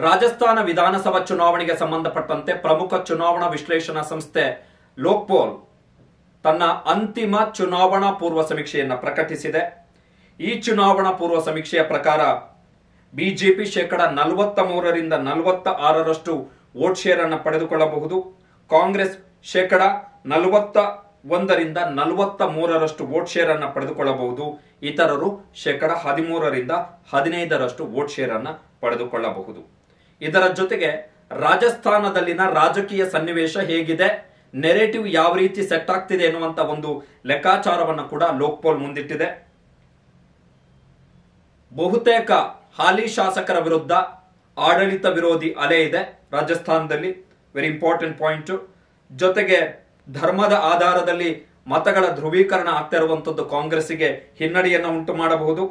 ರಾಜಸ್ಥಾನ ವಿಧಾನಸಭಾ ಚುನಾವಣೆಗೆ ಸಂಬಂಧಪಟ್ಟಂತೆ ಪ್ರಮುಖ ಚುನಾವಣಾ ವಿಶ್ಲೇಷಣಾ ಸಂಸ್ಥೆ ಲೋಕ್ಪೋಲ್ ತನ್ನ ಅಂತಿಮ ಚುನಾವಣಾ ಪೂರ್ವ ಸಮೀಕ್ಷೆಯನ್ನು ಪ್ರಕಟಿಸಿದೆ ಈ ಚುನಾವಣಾ ಪೂರ್ವ ಸಮೀಕ್ಷೆಯ ಪ್ರಕಾರ ಬಿಜೆಪಿ ಶೇಕಡ ನಲವತ್ತ ಮೂರರಿಂದ ನಲವತ್ತ ಆರರಷ್ಟು ವೋಟ್ ಶೇರ್ ಅನ್ನು ಪಡೆದುಕೊಳ್ಳಬಹುದು ಕಾಂಗ್ರೆಸ್ ಶೇಕಡ ನಲವತ್ತ ಒಂದರಿಂದ ನಲವತ್ತ ಮೂರರಷ್ಟು ವೋಟ್ ಶೇರ್ ಅನ್ನು ಪಡೆದುಕೊಳ್ಳಬಹುದು ಇತರರು ಶೇಕಡ ಹದಿಮೂರರಿಂದ ಹದಿನೈದರಷ್ಟು ವೋಟ್ ಶೇರ್ ಅನ್ನು ಪಡೆದುಕೊಳ್ಳಬಹುದು ಇದರ ಜೊತೆಗೆ ರಾಜಸ್ಥಾನದಲ್ಲಿನ ರಾಜಕೀಯ ಸನ್ನಿವೇಶ ಹೇಗಿದೆ ನೆರೆಟಿವ್ ಯಾವ ರೀತಿ ಸೆಟ್ ಆಗ್ತಿದೆ ಎನ್ನುವಂತ ಒಂದು ಲೆಕ್ಕಾಚಾರವನ್ನು ಕೂಡ ಲೋಕ್ಪೋಲ್ ಮುಂದಿಟ್ಟಿದೆ ಬಹುತೇಕ ಹಾಲಿ ಶಾಸಕರ ವಿರುದ್ಧ ಆಡಳಿತ ವಿರೋಧಿ ಅಲೆ ಇದೆ ರಾಜಸ್ಥಾನದಲ್ಲಿ ವೆರಿ ಇಂಪಾರ್ಟೆಂಟ್ ಪಾಯಿಂಟ್ ಜೊತೆಗೆ ಧರ್ಮದ ಆಧಾರದಲ್ಲಿ ಮತಗಳ ಧ್ರುವೀಕರಣ ಆಗ್ತಾ ಇರುವಂತದ್ದು ಕಾಂಗ್ರೆಸ್ಸಿಗೆ ಹಿನ್ನಡೆಯನ್ನು ಉಂಟು ಮಾಡಬಹುದು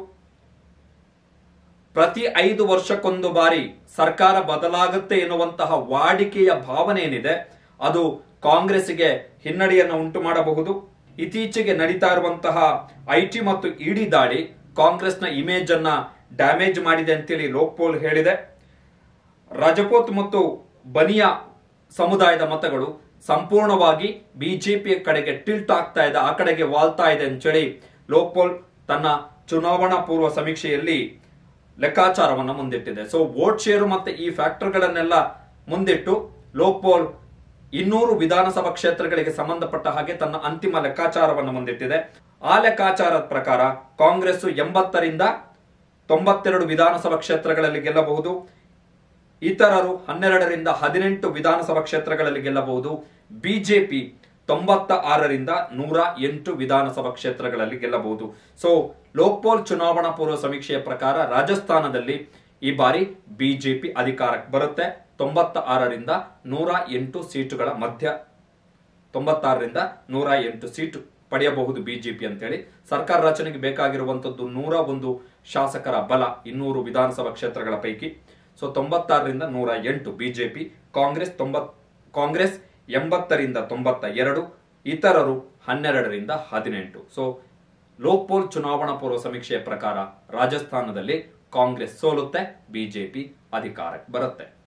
ಪ್ರತಿ ಐದು ವರ್ಷಕ್ಕೊಂದು ಬಾರಿ ಸರ್ಕಾರ ಬದಲಾಗುತ್ತೆ ಎನ್ನುವಂತಹ ವಾಡಿಕೆಯ ಭಾವನೆ ಏನಿದೆ ಅದು ಕಾಂಗ್ರೆಸ್ಸಿಗೆ ಹಿನ್ನಡೆಯನ್ನು ಉಂಟು ಮಾಡಬಹುದು ಇತ್ತೀಚೆಗೆ ನಡೀತಾ ಇರುವಂತಹ ಐಟಿ ಮತ್ತು ಇಡಿ ದಾಳಿ ಕಾಂಗ್ರೆಸ್ನ ಇಮೇಜ್ ಅನ್ನ ಡ್ಯಾಮೇಜ್ ಮಾಡಿದೆ ಅಂತೇಳಿ ಲೋಕ್ಪೋಲ್ ಹೇಳಿದೆ ರಜಪೂತ್ ಮತ್ತು ಬನಿಯಾ ಸಮುದಾಯದ ಮತಗಳು ಸಂಪೂರ್ಣವಾಗಿ ಬಿಜೆಪಿಯ ಕಡೆಗೆ ಟಿಲ್ಟ್ ಆಗ್ತಾ ಇದೆ ಆ ಕಡೆಗೆ ವಾಲ್ತಾ ಇದೆ ಅಂತೇಳಿ ಲೋಕ್ಪೋಲ್ ತನ್ನ ಚುನಾವಣಾ ಪೂರ್ವ ಸಮೀಕ್ಷೆಯಲ್ಲಿ ಲೆಕ್ಕಾಚಾರವನ್ನು ಮುಂದಿಟ್ಟಿದೆ ಸೊ ವೋಟ್ ಶೇರು ಮತ್ತೆ ಈ ಫ್ಯಾಕ್ಟರ್ಗಳನ್ನೆಲ್ಲ ಮುಂದಿಟ್ಟು ಲೋಕ್ಪೋಲ್ ಇನ್ನೂರು ವಿಧಾನಸಭಾ ಕ್ಷೇತ್ರಗಳಿಗೆ ಸಂಬಂಧಪಟ್ಟ ಹಾಗೆ ತನ್ನ ಅಂತಿಮ ಲೆಕ್ಕಾಚಾರವನ್ನು ಮುಂದಿಟ್ಟಿದೆ ಆ ಲೆಕ್ಕಾಚಾರದ ಪ್ರಕಾರ ಕಾಂಗ್ರೆಸ್ ಎಂಬತ್ತರಿಂದ ತೊಂಬತ್ತೆರಡು ವಿಧಾನಸಭಾ ಕ್ಷೇತ್ರಗಳಲ್ಲಿ ಗೆಲ್ಲಬಹುದು ಇತರರು ಹನ್ನೆರಡರಿಂದ ಹದಿನೆಂಟು ವಿಧಾನಸಭಾ ಕ್ಷೇತ್ರಗಳಲ್ಲಿ ಗೆಲ್ಲಬಹುದು ಬಿಜೆಪಿ ತೊಂಬತ್ತ ಆರರಿಂದ ನೂರ ಎಂಟು ವಿಧಾನಸಭಾ ಕ್ಷೇತ್ರಗಳಲ್ಲಿ ಗೆಲ್ಲಬಹುದು ಸೊ ಲೋಕ್ಪೋಲ್ ಚುನಾವಣಾ ಪೂರ್ವ ಸಮೀಕ್ಷೆಯ ಪ್ರಕಾರ ರಾಜಸ್ಥಾನದಲ್ಲಿ ಈ ಬಾರಿ ಬಿಜೆಪಿ ಅಧಿಕಾರಕ್ಕೆ ಬರುತ್ತೆ ತೊಂಬತ್ತ ಆರರಿಂದ ನೂರ ಎಂಟು ಸೀಟುಗಳ ಮಧ್ಯ ತೊಂಬತ್ತಾರರಿಂದ ನೂರ ಎಂಟು ಸೀಟು ಪಡೆಯಬಹುದು ಬಿಜೆಪಿ ಅಂತೇಳಿ ಸರ್ಕಾರ ರಚನೆಗೆ ಬೇಕಾಗಿರುವಂತದ್ದು ನೂರ ಒಂದು ಶಾಸಕರ ಬಲ ಇನ್ನೂರು ವಿಧಾನಸಭಾ ಕ್ಷೇತ್ರಗಳ ಪೈಕಿ ಸೊ ತೊಂಬತ್ತಾರರಿಂದ ನೂರ ಎಂಟು ಬಿಜೆಪಿ ಕಾಂಗ್ರೆಸ್ ತೊಂಬತ್ ಕಾಂಗ್ರೆಸ್ ಎಂಬತ್ತರಿಂದ ತೊಂಬತ್ತ ಎರಡು ಇತರರು ಹನ್ನೆರಡರಿಂದ ಹದಿನೆಂಟು ಸೊ ಲೋಕ್ಪೋಲ್ ಚುನಾವಣಾ ಪೂರ್ವ ಸಮೀಕ್ಷೆಯ ಪ್ರಕಾರ ರಾಜಸ್ಥಾನದಲ್ಲಿ ಕಾಂಗ್ರೆಸ್ ಸೋಲುತ್ತೆ ಬಿಜೆಪಿ ಅಧಿಕಾರಕ್ಕೆ ಬರುತ್ತೆ